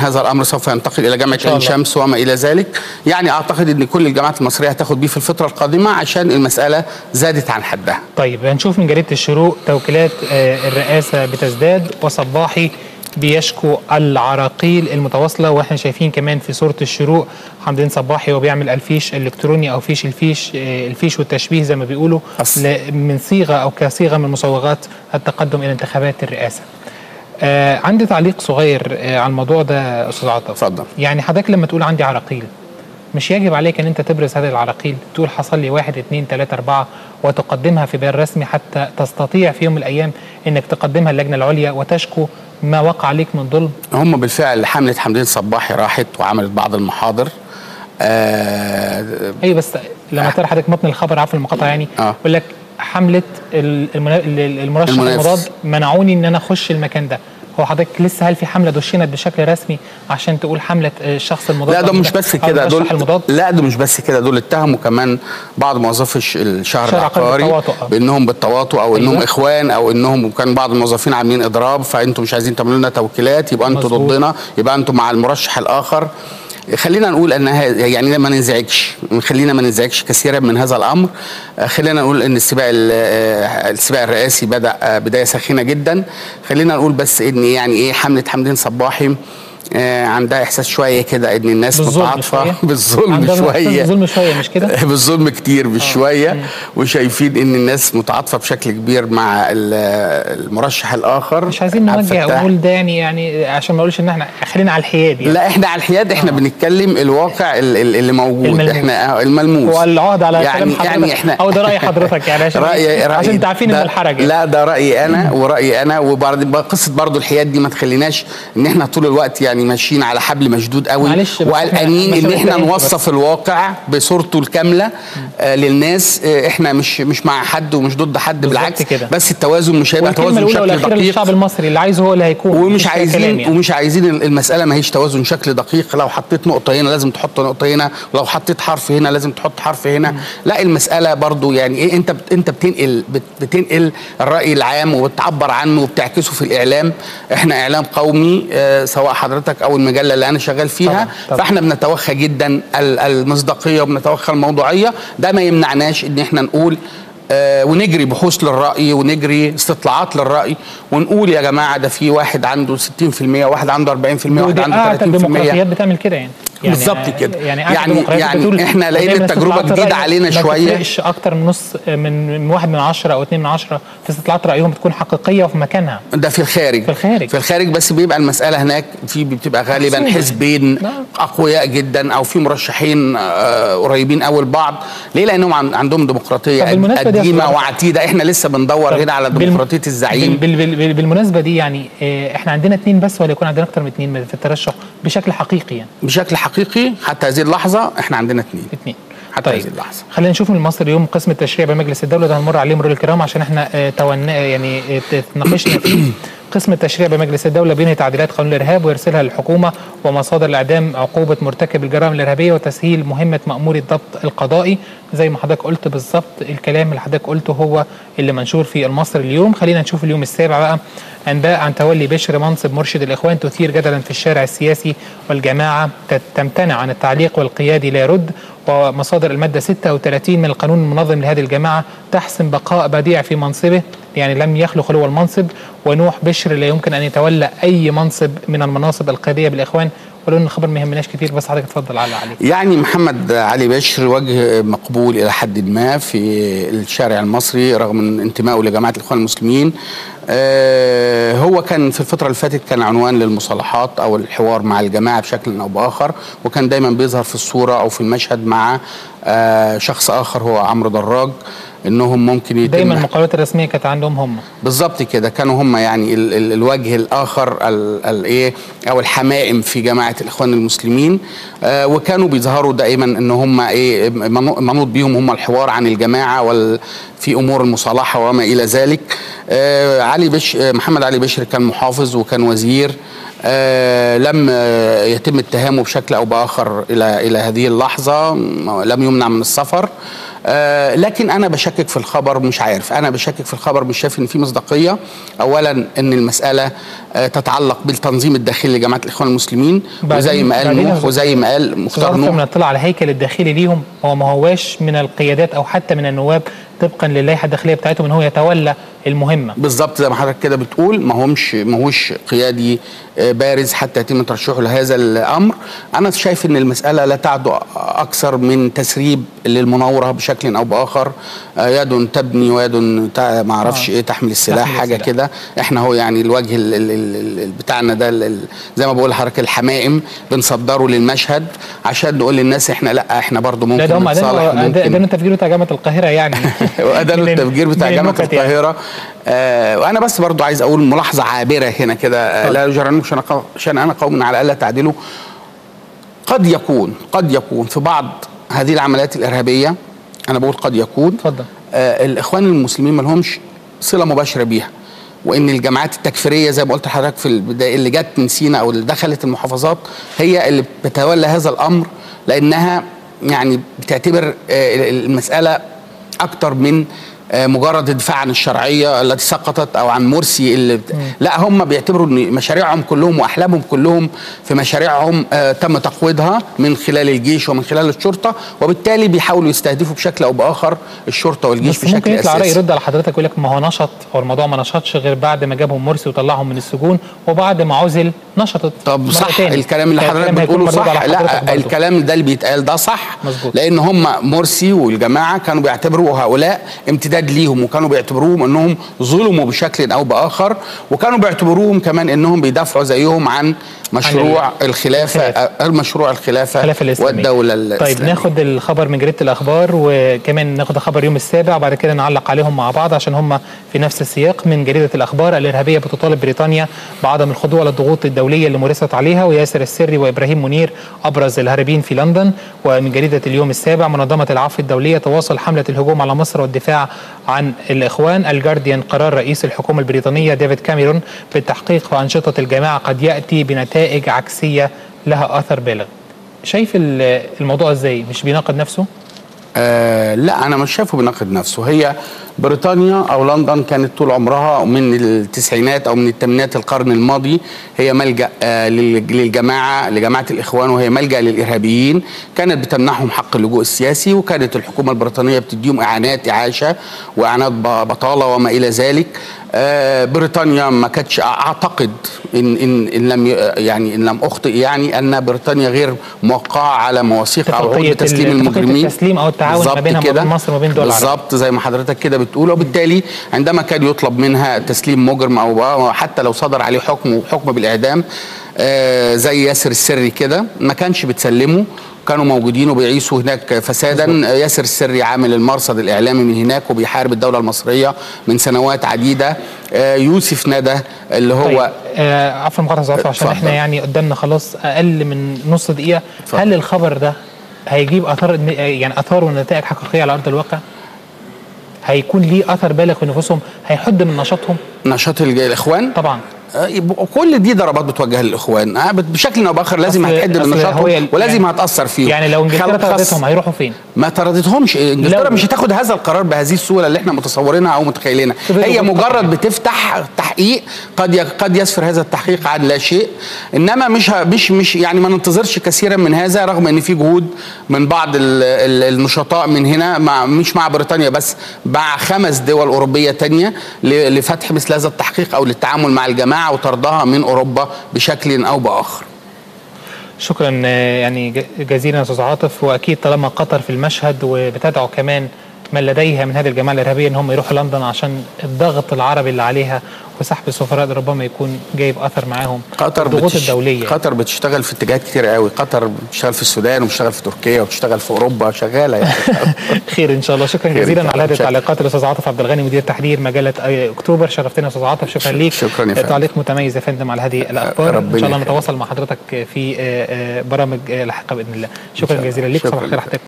هذا الامر سوف ينتقل الى جامعه شاء عين الله. شمس وما الى ذلك يعني اعتقد ان كل الجامعات المصريه هتاخد بيه في الفتره القادمه عشان المساله زادت عن حدها طيب هنشوف من جريده الشروق توكيلات آه، الرئاسه بتزداد وصباحي بيشكو العراقيل المتواصله واحنا شايفين كمان في صوره الشروق حمدين صباحي وهو بيعمل الفيش الالكتروني او فيش الفيش آه، الفيش والتشبيه زي ما بيقولوا أص- ل- من صيغه او كصيغه من مصوغات التقدم الى انتخابات الرئاسه. آه عندي تعليق صغير آه على الموضوع ده استاذ عطا اتفضل. يعني حضرتك لما تقول عندي عراقيل مش يجب عليك ان انت تبرز هذه العراقيل تقول حصل لي واحد اثنين ثلاثة اربعة وتقدمها في بيان رسمي حتى تستطيع في يوم من الايام انك تقدمها اللجنة العليا وتشكو ما وقع عليك من ظلم هم بالفعل حمله حمدين صباحي راحت وعملت بعض المحاضر آه ايوه بس لما ترى حضرتك متن الخبر عفوا المقاطعة يعني آه. يقول لك حملة ال- المنا- ال- المرشح المنافس. المضاد منعوني ان انا اخش المكان ده هو حضرتك لسه هل في حمله دشنت بشكل رسمي عشان تقول حمله آه، الشخص المضاد لا ده أو مش ده- بس أو كده دول المرشح المضاد لا ده مش بس كده دول اتهموا كمان بعض موظفي الش- الشهر الشهر العقاري العقاري بالتواطؤ، آه. بانهم بالتواطؤ او انهم أيوة. اخوان او انهم كان بعض الموظفين عاملين اضراب فانتم مش عايزين تعملوا لنا توكيلات يبقى انتم مظبوط. ضدنا يبقى انتم مع المرشح الاخر خلينا نقول ان ه- يعني ما ننزعجش خلينا ما ننزعجش كثيرا من هذا الامر آه، خلينا نقول ان السباق ال- آه، السباق الرئاسي بدا آه، بدايه سخينه جدا خلينا نقول بس ان يعني ايه حمله حمدين صباحي آه، عندها احساس شويه كده ان الناس بالظلم متعاطفه شوية؟ بالظلم عندهم إحساس شويه بالظلم شويه مش كده؟ بالظلم كتير مش شويه وشايفين ان الناس متعاطفه بشكل كبير مع ال- المرشح الاخر مش عايزين عبد نوجه الفتاح. ونقول ده يعني يعني عشان ما اقولش ان احنا خلينا على الحياد يعني لا احنا على الحياد احنا بنتكلم الواقع ال- ال- اللي موجود الملموس. احنا آه، الملموس والعهد على يعني كلام حضرتك يعني احنا او ده راي حضرتك يعني عشان رأيي رأيي عشان تعرفين من ده- الحرج يعني. لا ده رايي انا ورايي انا وبرضه قصه برضه الحياد دي ما تخليناش ان احنا طول الوقت يعني ماشيين على حبل مشدود قوي معلش بس وقلقانين إحنا- ان مش احنا هنتكلم نوصف الواقع بصورته الكامله آه للناس آه احنا مش مش مع حد ومش ضد حد بالظبط بالعكس كده. بس التوازن مش هيبقى والكلمه توازن الاولى بشكل والاخيره دقيق للشعب المصري اللي عايزه هو اللي هيكون ومش مفيش فيها عايزين كلام يعني. ومش عايزين المساله ما هيش توازن شكل دقيق لو حطيت نقطه هنا لازم تحط نقطه هنا ولو حطيت حرف هنا لازم تحط حرف هنا لا المساله برضو يعني ايه انت بت انت بتنقل بت بتنقل الراي العام وبتعبر عنه وبتعكسه في الاعلام احنا اعلام قومي آه سواء حضرتك او المجله اللي انا شغال فيها طبعاً، طبعاً. فاحنا بنتوخى جدا ال- المصداقيه وبنتوخى الموضوعيه ده ما يمنعناش ان احنا نقول آه ونجري بحوث للرأي ونجري استطلاعات للرأي ونقول يا جماعة ده في واحد عنده 60% واحد عنده 40% واحد ودي عنده اعتى 30% الديمقراطيات بتعمل كده يعني يعني بالظبط كده. يعني أعتى يعني- الديمقراطيات يعني بتقول إحنا لأن دايماً التجربة استطلاعات جديدة الرأي علينا ما شوية. بتفرقش اكتر من نص من من واحد من عشرة او اتنين من عشرة في استطلاعات رايهم بتكون حقيقيه وفي مكانها ده في الخارج في الخارج. في الخارج بس بيبقى المسألة هناك في بتبقى غالبا محسوبة. حزبين نعم. أقوياء جدا أو في مرشحين آه، قريبين قوي لبعض ليه لأنهم عن- عندهم ديمقراطية طب بالمناسبة دي يا قديمة أستاذ وعتيدة احنا لسه بندور طب هنا على بالم- ديمقراطية الزعيم بال بال بال بالمناسبه دي يعني آه، احنا عندنا اتنين بس ولا يكون عندنا اكتر من اتنين في الترشح بشكل حقيقي يعني بشكل حقيقي حتى هذه اللحظة احنا عندنا اثنين اتنين حتى طيب هذه اللحظة خلينا نشوف من مصر اليوم قسم التشريع بمجلس الدوله ده هنمر عليه مرور الكرام عشان احنا آه، تونا يعني آه، اتناقشنا فيه قسم التشريع بمجلس الدولة بينهي تعديلات قانون الإرهاب ويرسلها للحكومة ومصادر الإعدام عقوبة مرتكب الجرائم الإرهابية وتسهيل مهمة مأمور الضبط القضائي زي ما حضرتك قلت بالظبط الكلام اللي حضرتك قلته هو اللي منشور في المصري اليوم خلينا نشوف اليوم السابع بقى أنباء عن تولي بشر منصب مرشد الإخوان تثير جدلا في الشارع السياسي والجماعة تت- تمتنع عن التعليق والقيادي لا يرد ومصادر المادة 36 من القانون المنظم لهذه الجماعة تحسم بقاء بديع في منصبه يعني لم يخلق هو المنصب ونوح بشر لا يمكن أن يتولى أي منصب من المناصب القيادية بالإخوان ولو ان الخبر ما يهمناش كتير بس حضرتك اتفضل على عليه يعني محمد علي بشر وجه مقبول الى حد ما في الشارع المصري رغم من انتمائه لجماعه الاخوان المسلمين آه، هو كان في الفتره اللي فاتت كان عنوان للمصالحات او الحوار مع الجماعه بشكل او باخر وكان دايما بيظهر في الصوره او في المشهد مع آه، شخص اخر هو عمرو دراج انهم ممكن يتم دايما المقالات الرسميه كانت عندهم هم بالظبط كده كانوا هم يعني ال ال الوجه الاخر الايه او الحمائم في جماعه الاخوان المسلمين آه وكانوا بيظهروا دائما ان هم ايه منو- منوط بيهم هم الحوار عن الجماعه وال في امور المصالحه وما الى ذلك آه، علي بش آه، محمد علي بشر كان محافظ وكان وزير آه، لم آه، يتم اتهامه بشكل او باخر الى الى هذه اللحظه م- لم يمنع من السفر آه، لكن انا بشكك في الخبر مش عارف انا بشكك في الخبر مش شايف ان في مصداقيه اولا ان المساله آه، تتعلق بالتنظيم الداخلي لجماعه الاخوان المسلمين بعدين- وزي ما قال بعدين نوح وزي ما قال مختار استاذ نوح من اطلع على هيكل الداخلي ليهم هو ما هواش من القيادات او حتى من النواب طبقا للائحه الداخليه بتاعتهم ان هو يتولى المهمه بالظبط زي ما حضرتك كده بتقول ما همش ما هوش قيادي آه، بارز حتى يتم ترشيحه لهذا الامر انا شايف ان المساله لا تعد اكثر من تسريب للمناوره بشكل او باخر آه، يد تبني ويد تع- ما اعرفش آه. ايه تحمل السلاح تحمل حاجه السلاح. كده احنا هو يعني الوجه ال- ال- ال- ال- بتاعنا ده ال- ال- زي ما بقول لحضرتك الحمائم بنصدره للمشهد عشان نقول للناس احنا لا احنا برضو ممكن لا ده هم نتصالح ده وممكن ده التفجير بتاع جامعه القاهره يعني وده من ال- التفجير بتاع من جامعه النكت يعني. القاهره آه وانا بس برضو عايز اقول ملاحظه عابره هنا كده آه، لا يجرنكم عشان أقو- عشان انا قوم على الا تعدلوا قد يكون قد يكون في بعض هذه العمليات الارهابيه انا بقول قد يكون اتفضل. آه الاخوان المسلمين ما لهمش صله مباشره بيها وان الجماعات التكفيريه زي ما قلت لحضرتك في البدايه اللي جت من سينا او اللي دخلت المحافظات هي اللي بتتولى هذا الامر لانها يعني بتعتبر آه، المساله اكتر من آه، مجرد الدفاع عن الشرعيه التي سقطت او عن مرسي اللي بت... لا هم بيعتبروا ان مشاريعهم كلهم واحلامهم كلهم في مشاريعهم آه تم تقويضها من خلال الجيش ومن خلال الشرطه وبالتالي بيحاولوا يستهدفوا بشكل او باخر الشرطه والجيش بس بشكل ممكن يطلع رأي اساسي يرد على حضرتك يقول لك ما هو نشط هو الموضوع ما نشطش غير بعد ما جابهم مرسي وطلعهم من السجون وبعد ما عزل نشطت طب مرة صح تاني. الكلام اللي حضرتك فالكلام هيكون بتقوله مردود على صح حضرتك لا برضه. الكلام ده اللي بيتقال ده صح مظبوط. لان هم مرسي والجماعه كانوا بيعتبروا هؤلاء امتداد ليهم وكانوا بيعتبروهم انهم ظلموا بشكل او باخر وكانوا بيعتبروهم كمان انهم بيدافعوا زيهم عن مشروع الخلافه الخلافة. المشروع الخلافه الخلافة الإسلامية. والدوله طيب الإسلامية. ناخد الخبر من جريده الاخبار وكمان ناخد خبر يوم السابع وبعد كده نعلق عليهم مع بعض عشان هم في نفس السياق من جريده الاخبار الارهابيه بتطالب بريطانيا بعدم الخضوع للضغوط الدوليه اللي مورست عليها وياسر السري وابراهيم منير ابرز الهاربين في لندن ومن جريده اليوم السابع منظمه العفو الدوليه تواصل حمله الهجوم على مصر والدفاع عن الاخوان الجارديان قرار رئيس الحكومه البريطانيه ديفيد كاميرون بالتحقيق في انشطه الجماعه قد ياتي بنتائج عكسيه لها اثر بالغ شايف ال- الموضوع ازاي مش بيناقض نفسه آه لا انا مش شايفه بيناقض نفسه هي بريطانيا او لندن كانت طول عمرها من التسعينات او من الثمانينات القرن الماضي هي ملجا آه لل- للجماعه لجماعه الاخوان وهي ملجا للارهابيين كانت بتمنحهم حق اللجوء السياسي وكانت الحكومه البريطانيه بتديهم اعانات اعاشه واعانات ب- بطاله وما الى ذلك آه بريطانيا ما كانتش اعتقد ان ان ان لم ي- يعني ان لم اخطئ يعني ان بريطانيا غير موقعه على مواثيق او اتفاقية عقود تسليم ال- اتفاقية المجرمين التسليم أو التعاون ما بالظبط بينها وما كده. بين مصر وما بين دول العرب. بالظبط زي ما حضرتك كده بتقول وبالتالي عندما كان يطلب منها تسليم مجرم او حتى لو صدر عليه حكم وحكم بالاعدام آه زي ياسر السري كده ما كانش بتسلمه كانوا موجودين وبيعيشوا هناك فسادا آه، ياسر السري عامل المرصد الاعلامي من هناك وبيحارب الدوله المصريه من سنوات عديده آه يوسف ندى اللي هو طيب آه عفوا مقاطعة عفوا عشان اتفضل. احنا يعني قدامنا خلاص اقل من نص دقيقه اتفضل. هل الخبر ده هيجيب اثار يعني اثار ونتائج حقيقيه على ارض الواقع هيكون ليه اثر بالغ في نفوسهم هيحد من نشاطهم نشاط الج- الاخوان طبعا آه، يبقوا كل دي ضربات بتوجه للاخوان آه، بت- بشكل او باخر لازم أصل- هتحد من أصل هو نشاطهم ال- ولازم يعني- هتاثر فيهم يعني لو انجلترا خل- خص- طردتهم هيروحوا فين؟ ما طردتهمش انجلترا لو- مش هتاخد هذا القرار بهذه السهوله اللي احنا متصورينها او متخيلينها طب هي يبقى مجرد بتفتح تحقيق قد ي- قد يسفر هذا التحقيق عن لا شيء انما مش ه- مش مش يعني ما ننتظرش كثيرا من هذا رغم ان في جهود من بعض ال- ال- النشطاء من هنا مع مش مع بريطانيا بس مع خمس دول اوروبيه تانية ل- لفتح مثل هذا التحقيق او للتعامل مع الجماعه وطردها من اوروبا بشكل او باخر شكرا آه، يعني ج- جزيلا يا استاذ عاطف واكيد طالما قطر في المشهد وبتدعو كمان من لديها من هذه الجماعه الارهابيه ان هم يروحوا لندن عشان الضغط العربي اللي عليها وسحب السفراء ده ربما يكون جايب اثر معاهم قطر الضغوط بتش... الدوليه قطر بتشتغل في اتجاهات كتير قوي قطر بتشتغل في السودان وبتشتغل في تركيا وبتشتغل في اوروبا شغاله يعني خير ان شاء الله شكرا خير إن جزيلا شاء على الله. هذه شكرا. التعليقات الاستاذ عاطف عبد الغني مدير تحرير مجله آه، اكتوبر شرفتنا يا استاذ عاطف شكرا ليك شكرا يا فندم. تعليق متميز يا فندم على هذه الاخبار ان ربنا شاء الله يخليك. نتواصل مع حضرتك في آه، آه، برامج آه، لاحقه باذن الله شكرا الله. جزيلا ليك صباح شكرا الخير لك. حضرتك